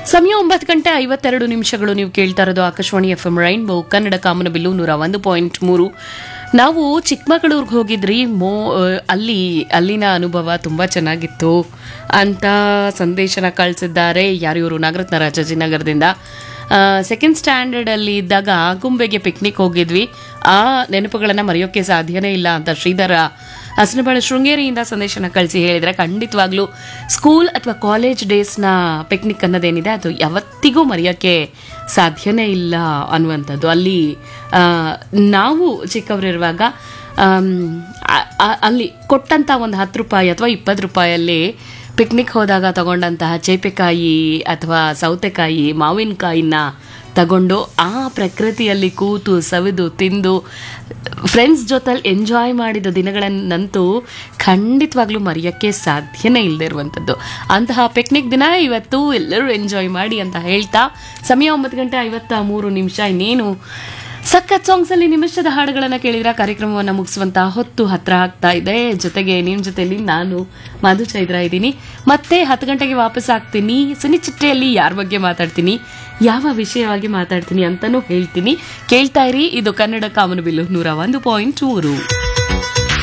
ಸಮಯ ಒಂಬತ್ತು ಗಂಟೆ ಐವತ್ತೆರಡು ನಿಮಿಷಗಳು ನೀವು ಕೇಳ್ತಾ ಇರೋದು Akashvani F M rainbow Kannada ಕಾಮನಬಿಲ್ಲು ನೂರ ಒಂದು ಪಾಯಿಂಟ್ ಮೂರು ನಾವು ಚಿಕ್ಕಮಗಳೂರಿಗೆ ಹೋಗಿದ್ರಿ ಮೋ ಆ, ಅಲ್ಲಿ ಅಲ್ಲಿನ ಅನುಭವ ತುಂಬ ಚೆನ್ನಾಗಿತ್ತು ಅಂತ ಸಂದೇಶನ ಕಳಿಸಿದ್ದಾರೆ ಯಾರು ಇವರು ನಾಗರತ್ನ ರಾಜಾಜಿನಗರದಿಂದ ಸೆಕೆಂಡ್ ಸ್ಟ್ಯಾಂಡರ್ಡಲ್ಲಿ ಇದ್ದಾಗ ಆಗುಂಬೆಗೆ ಪಿಕ್ನಿಕ್ ಹೋಗಿದ್ವಿ ಆ ನೆನಪುಗಳನ್ನು ಮರೆಯೋಕ್ಕೆ ಸಾಧ್ಯನೇ ಇಲ್ಲ ಅಂತ ಶ್ರೀಧರ ಹಸನಬಾಳ ಶೃಂಗೇರಿಯಿಂದ ಸಂದೇಶನ ಕಳಿಸಿ ಹೇಳಿದರೆ ಖಂಡಿತವಾಗ್ಲೂ ಸ್ಕೂಲ್ ಅಥವಾ ಕಾಲೇಜ್ ಡೇಸ್ನ ಪಿಕ್ನಿಕ್ ಅನ್ನೋದೇನಿದೆ ಅದು ಯಾವತ್ತಿಗೂ ಮರೆಯೋಕ್ಕೆ ಸಾಧ್ಯನೇ ಇಲ್ಲ ಅನ್ನುವಂಥದ್ದು ಅಲ್ಲಿ ಆ, ನಾವು ಚಿಕ್ಕವರಿರುವಾಗ ಆಮ್, ಆ- ಆ- ಅಲ್ಲಿ ಕೊಟ್ಟಂಥ ಒಂದು ಹತ್ತು ರೂಪಾಯಿ ಅಥವಾ ಇಪ್ಪತ್ತು ರೂಪಾಯಲ್ಲಿ ಪಿಕ್ನಿಕ್ ಹೋದಾಗ ತಗೊಂಡಂತಹ ಚೇಪೆಕಾಯಿ ಅಥವಾ ಸೌತೆಕಾಯಿ ಮಾವಿನಕಾಯಿನ ತಗೊಂಡು ಆ ಪ್ರಕೃತಿಯಲ್ಲಿ ಕೂತು ಸವಿದು ತಿಂದು ಫ್ರೆಂಡ್ಸ್ ಜೊತೆಲಿ ಎಂಜಾಯ್ ಮಾಡಿದ ದಿನಗಳನ್ನಂತೂ ಖಂಡಿತವಾಗ್ಲೂ ಮರೆಯೋಕ್ಕೆ ಸಾಧ್ಯನೇ ಇಲ್ಲದೆ ಇರುವಂಥದ್ದು ಅಂತಹ ಪಿಕ್ನಿಕ್ ದಿನ ಇವತ್ತು ಎಲ್ಲರೂ ಎಂಜಾಯ್ ಮಾಡಿ ಅಂತ ಹೇಳ್ತಾ ಸಮಯ ಒಂಬತ್ತು ಗಂಟೆ ಐವತ್ತ ಮೂರು ನಿಮಿಷ ಇನ್ನೇನು ಸಖತ್ ಸಾಂಗ್ಸ್ ಅಲ್ಲಿ ನಿಮಿಷದ ಹಾಡುಗಳನ್ನ ಕೇಳಿದ್ರೆ ಕಾರ್ಯಕ್ರಮವನ್ನ ಮುಗಿಸುವಂತ ಹೊತ್ತು ಹತ್ರ ಆಗ್ತಾ ಇದೆ ಜೊತೆಗೆ ನಿಮ್ ಜೊತೆಲಿ ನಾನು ಮಧು ಚೈತ್ರ ಇದ್ದೀನಿ ಮತ್ತೆ ಹತ್ತು ಗಂಟೆಗೆ ವಾಪಸ್ ಆಗ್ತೀನಿ ಸಿನಿಚಿಟ್ಟೆಯಲ್ಲಿ ಯಾರ ಬಗ್ಗೆ ಮಾತಾಡ್ತೀನಿ ಯಾವ ವಿಷಯವಾಗಿ ಮಾತಾಡ್ತೀನಿ ಅಂತಾನೂ ಹೇಳ್ತೀನಿ ಕೇಳ್ತಾ ಇರಿ ಇದು ಕನ್ನಡ ಕಾಮನಬಿಲ್ಲು ನೂರ ಒಂದು ಪಾಯಿಂಟ್ ಮೂರು